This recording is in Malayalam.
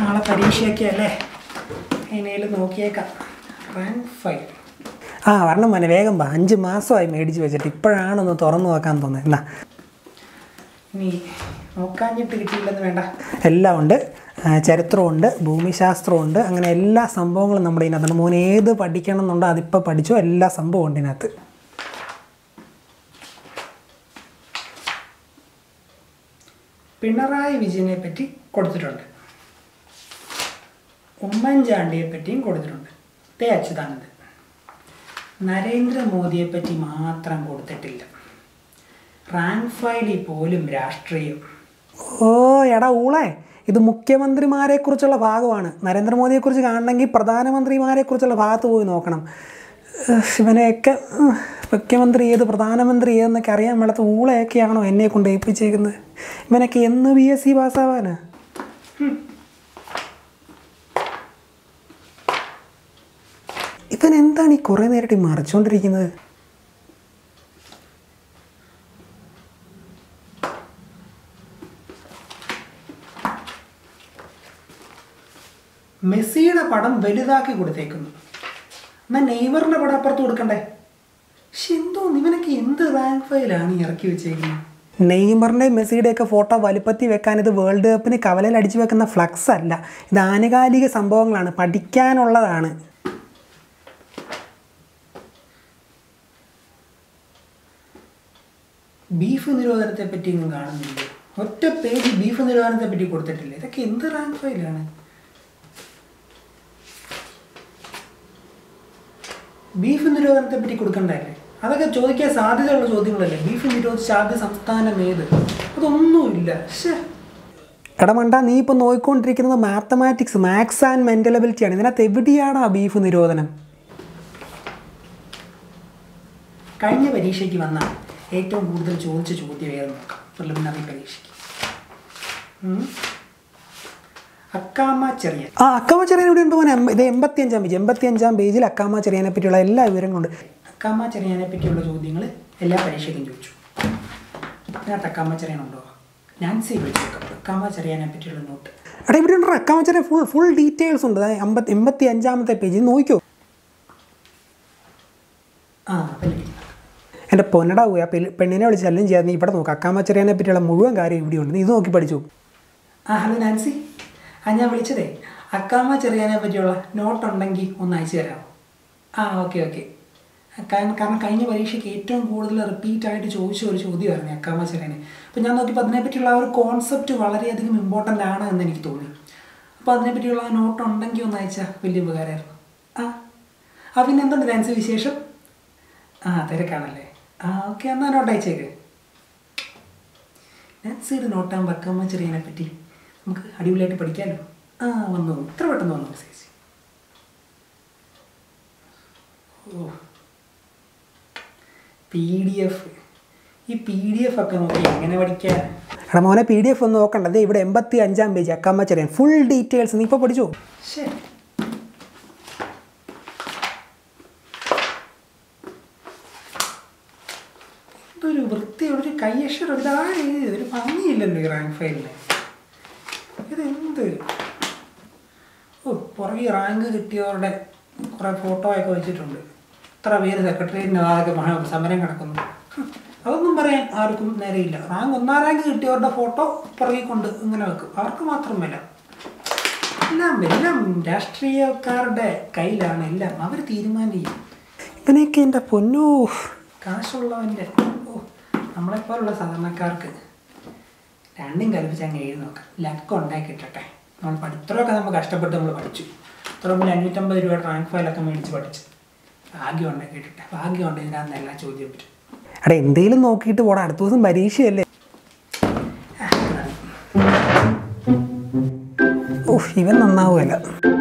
നാളെ പരീക്ഷയൊക്കെ അല്ലേ അതിനേലും നോക്കിയേക്കാം റാങ്ക് ഫൈവ് ആ വരണം മോനെ വേഗം വാ അഞ്ച് മാസമായി മേടിച്ച് വെച്ചിട്ട് ഇപ്പോഴാണൊന്ന് തുറന്നു നോക്കാൻ തോന്നുന്നത് എന്നാ ഇനി നോക്കാഞ്ഞിട്ട് കിട്ടിയില്ലെന്ന് വേണ്ട എല്ലാം ഉണ്ട് ആ, ചരിത്രമുണ്ട് ഭൂമിശാസ്ത്രമുണ്ട് അങ്ങനെ എല്ലാ സംഭവങ്ങളും നമ്മുടെ ഇതിനകത്തുണ്ട് മോൻ ഏത് പഠിക്കണം എന്നുണ്ടോ അതിപ്പോൾ പഠിച്ചോ എല്ലാ സംഭവം ഉണ്ട് ഇതിനകത്ത് പിണറായി വിജയനെ പറ്റി കൊടുത്തിട്ടുണ്ട് ഉമ്മൻചാണ്ടിയെ പറ്റിയും കൊടുത്തിട്ടുണ്ട് തേ അച്യുതാനന്ദൻ നരേന്ദ്രമോദിയെ പറ്റി മാത്രം കൊടുത്തിട്ടില്ല റാങ്ക് ഫയലിൽ പോലും രാഷ്ട്രീയം ഓ എടാ ഊളെ ഇത് മുഖ്യമന്ത്രിമാരെക്കുറിച്ചുള്ള ഭാഗമാണ് നരേന്ദ്രമോദിയെക്കുറിച്ച് കാണണമെങ്കിൽ പ്രധാനമന്ത്രിമാരെക്കുറിച്ചുള്ള ഭാഗത്ത് പോയി നോക്കണം ഏഹ് ഇവനെയൊക്കെ ഉം, മുഖ്യമന്ത്രി ഏത് പ്രധാനമന്ത്രി ഏതെന്നൊക്കെ അറിയാൻ മേളത്ത ഊളയൊക്കെയാണോ എന്നെ കൊണ്ട് ഏൽപ്പിച്ചേക്കുന്നത് ഇവനൊക്കെ എന്ന് ബി എസ് സി പാസ്സാവാനാ ഇവൻ എന്താണ് ഈ കുറേ നേരമായിട്ട് ഈ മറിച്ചുകൊണ്ടിരിക്കുന്നത് മെസ്സിയുടെ പടം വലുതാക്കി കൊടുത്തേക്കുന്നു എന്നാൽ നെയ്മറിന്റെ പടം അപ്പുറത്ത് കൊടുക്കണ്ടേ പക്ഷെ എന്തോ ഇവനൊക്കെ എന്ത് റാങ്ക് ഫയലാണ് ഈ ഇറക്കി വെച്ചേക്കുന്നത് നെയ്മറിൻ്റെ മെസ്സിയുടെയൊക്കെ ഫോട്ടോ വലുപ്പത്തി വെക്കാൻ ഇത് വേൾഡ് കപ്പിന് കവലയിൽ അടിച്ചു വെക്കുന്ന ഫ്ലക്സ് അല്ല ഇത് ആനുകാലിക സംഭവങ്ങളാണ് പഠിക്കാനുള്ളതാണ് ബീഫ് നിരോധനത്തെ പറ്റി ഒന്നും കാണുന്നില്ല ഒറ്റ പേജ് ബീഫ് നിരോധനത്തെ പറ്റി കൊടുത്തിട്ടില്ല ഇതൊക്കെ എന്ത് റാങ്ക് ഫയലാണ് ബീഫ് നിരോധനത്തെ പറ്റി കൊടുക്കണ്ടല്ലേ അതൊക്കെ ചോദിക്കാൻ സാധ്യതയുള്ള ചോദ്യങ്ങളല്ലേ ബീഫ് നിരോധിച്ച ആദ്യ സംസ്ഥാനം ഏത് അതൊന്നുമില്ല ശ്ശേ എടാ മണ്ട നീ ഇപ്പോൾ നോക്കിക്കൊണ്ടിരിക്കുന്നത് മാത്തമാറ്റിക്സ് മാത്സ് ആൻഡ് മെൻ്റലബിലിറ്റി ആണ് ഇതിനകത്ത് എവിടെയാണ് ആ ബീഫ് നിരോധനം കഴിഞ്ഞ പരീക്ഷയ്ക്ക് വന്ന ഏറ്റവും കൂടുതൽ ചോദിച്ച ചോദ്യം ഏതെന്ന് നോക്കാം പ്രിലിമിനറി പരീക്ഷയ്ക്ക് ഉം. അക്കാമ ചെറിയ ആ അക്കാമ ചെറിയാൻ ഇവിടെ ഉണ്ട് മോനെ എമ്പ- ഇത് എൺപത്തി അഞ്ചാം പേജ് എൺപത്തി അഞ്ചാം പേജിൽ അക്കാമ ചെറിയാനെ പറ്റിയുള്ള എല്ലാ വിവരങ്ങളുണ്ട് അക്കാമ ചെറിയാനെ പറ്റിയുള്ള ചോദ്യങ്ങൾ എല്ലാ പരീക്ഷയ്ക്കും ചോദിച്ചു അതിനകത്ത് അക്കാമ ചെറിയാനുണ്ടോ നാൻസി വിളിച്ചു നോക്കാം അക്കാമ ചെറിയാനെ പറ്റിയുള്ള നോട്ട് എടാ ഇവിടെ ഉണ്ട് അക്കാമ ചെറിയ ഫുൾ ഫുൾ ഡീറ്റെയിൽസ് ഉണ്ട് ദാ അമ്പത്തി എൺപത്തി അഞ്ചാമത്തെ പേജ് നോക്കിയോ ആ അതല്ലേ എൻ്റെ പൊന്നടാ പോയി ആ പെണ്ണ്- പെണ്ണിനെ വിളിച്ച് ശല്യം ചെയ്യാതെ നീ ഇവിടെ നോക്കാം അക്കാമ ചെറിയാനെ പറ്റിയുള്ള മുഴുവൻ കാര്യം ഇവിടെ ഉണ്ട് നീ ഇത് നോക്കി പഠിച്ചു ആ ഹലോ നാൻസി ആ ഞാൻ വിളിച്ചതേ അക്കാമ ചെറിയാനെ പറ്റിയുള്ള നോട്ട് ഉണ്ടെങ്കിൽ ഒന്ന് അയച്ചു തരാമോ ആ ഓക്കെ ഓക്കെ കാരണം കാരണം കഴിഞ്ഞ പരീക്ഷയ്ക്ക് ഏറ്റവും കൂടുതൽ റിപ്പീറ്റ് ആയിട്ട് ചോദിച്ച ഒരു ചോദ്യമായിരുന്നു അക്കാമ ചെറിയാനെ അപ്പോൾ ഞാൻ നോക്കിയപ്പോൾ അതിനെപ്പറ്റിയുള്ള ആ ഒരു കോൺസെപ്റ്റ് വളരെയധികം ഇമ്പോർട്ടൻ്റ് ആണ് എന്ന് എനിക്ക് തോന്നി അപ്പോൾ അതിനെപ്പറ്റിയുള്ള ആ നോട്ട് ഉണ്ടെങ്കിൽ ഒന്ന് അയച്ചാൽ വലിയ ഉപകാരമായിരുന്നു ആ ആ പിന്നെ എന്തുണ്ട് നാൻസി വിശേഷം ആ തിരക്കാണല്ലേ ആ ഓക്കെ എന്നാൽ നോട്ട് അയച്ചേക്ക് നാൻസിയുടെ നോട്ടാകുമ്പോൾ അക്കമ്മ ചെറിയനെ പറ്റി നമുക്ക് അടിപൊളിയായിട്ട് പഠിക്കാമല്ലോ ആ വന്നു ഇത്ര പെട്ടെന്ന് വന്നു മെസ്സേജ് ഓ പി ഡി എഫ് ഈ പി ഡി എഫ് ഒക്കെ നോക്കി എങ്ങനെ പഠിക്കാൻ എടാ മോനെ പി ഡി എഫ് ഒന്ന് നോക്കണ്ട ദേ ഇവിടെ എൺപത്തി അഞ്ചാം page Accamma Cherian full details നീ ഇപ്പോൾ പഠിച്ചു ശരി ഇതൊരു വൃത്തി ഒരു കയ്യക്ഷരം ഇതാണ് ഇത് ഒരു ഭംഗിയില്ലല്ലോ ഈ റാങ്ക് ഫയലിന് ഇതെന്ത് ഓ പുറകെ റാങ്ക് കിട്ടിയവരുടെ കുറേ ഫോട്ടോ ഒക്കെ വെച്ചിട്ടുണ്ട് ഇത്ര പേര് സെക്രട്ടേറിയറ്റിന് അതൊക്കെ മഹാ സമരം കിടക്കുന്നു ഹും, അതൊന്നും പറയാൻ ആർക്കും നേരെയില്ല റാങ്ക് ഒന്നാം റാങ്ക് കിട്ടിയവരുടെ ഫോട്ടോ പുറകെ കൊണ്ട് ഇങ്ങനെ വെക്കും അവർക്ക് മാത്രം വില എല്ലാം എല്ലാം രാഷ്ട്രീയക്കാരുടെ കയ്യിലാണ് എല്ലാം അവർ തീരുമാനിക്കും ഇവനെയൊക്കെ എൻ്റെ പൊന്നോ കാശുള്ളവൻ്റെ ഓ നമ്മളെപ്പോലുള്ള സാധാരണക്കാർക്ക് രണ്ടും കൽപ്പിച്ച് അങ്ങ് എഴുതി നോക്കാം ലക്ക് ഉണ്ടാക്കി കിട്ടട്ടെ നമ്മൾ പഠി ഇത്രയൊക്കെ നമ്മൾ കഷ്ടപ്പെട്ട് നമ്മൾ പഠിച്ചു ഇത്ര മുതൽ അഞ്ഞൂറ്റമ്പത് രൂപ റാങ്ക് ഫയലൊക്കെ മേടിച്ച് പഠിച്ചു ഭാഗ്യം ഉണ്ടാക്കി കിട്ടട്ടെ ഭാഗ്യം ഉണ്ട് ഇതിനകത്ത് എല്ലാ ചോദ്യം പറ്റും എടാ എന്തേലും നോക്കിയിട്ട് പോടാ അടുത്ത ദിവസം പരീക്ഷയല്ലേ ഓ ഇവൻ നന്നാവുമല്ല